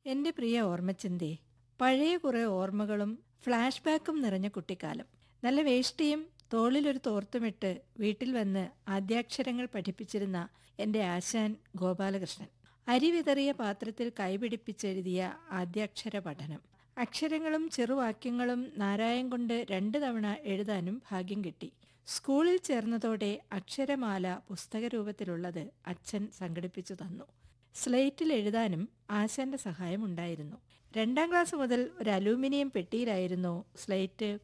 എന്റെ പ്രിയ ഓർമ്മച്ചിന്തേ പഴയ കുറെ ഓർമ്മകളും ഫ്ലാഷ് ബാക്കും നിറഞ്ഞ കുട്ടിക്കാലം നല്ല വേഷ്ടിയും തോളിലൊരു തോർത്തുമിട്ട് വീട്ടിൽ വന്ന് ആദ്യാക്ഷരങ്ങൾ പഠിപ്പിച്ചിരുന്ന എന്റെ ആശാൻ ഗോപാലകൃഷ്ണൻ അരി വിതറിയ പാത്രത്തിൽ കൈപിടിപ്പിച്ചെഴുതിയ ആദ്യാക്ഷര പഠനം അക്ഷരങ്ങളും ചെറുവാക്യങ്ങളും നാരായം കൊണ്ട് രണ്ടു തവണ എഴുതാനും ഭാഗ്യം കിട്ടി സ്കൂളിൽ ചേർന്നതോടെ അക്ഷരമാല പുസ്തകരൂപത്തിലുള്ളത് അച്ഛൻ സംഘടിപ്പിച്ചു തന്നു സ്ലേറ്റിൽ എഴുതാനും ആശാന്റെ സഹായം ഉണ്ടായിരുന്നു രണ്ടാം ക്ലാസ് മുതൽ ഒരു അലൂമിനിയം പെട്ടിയിലായിരുന്നു സ്ലേറ്റ്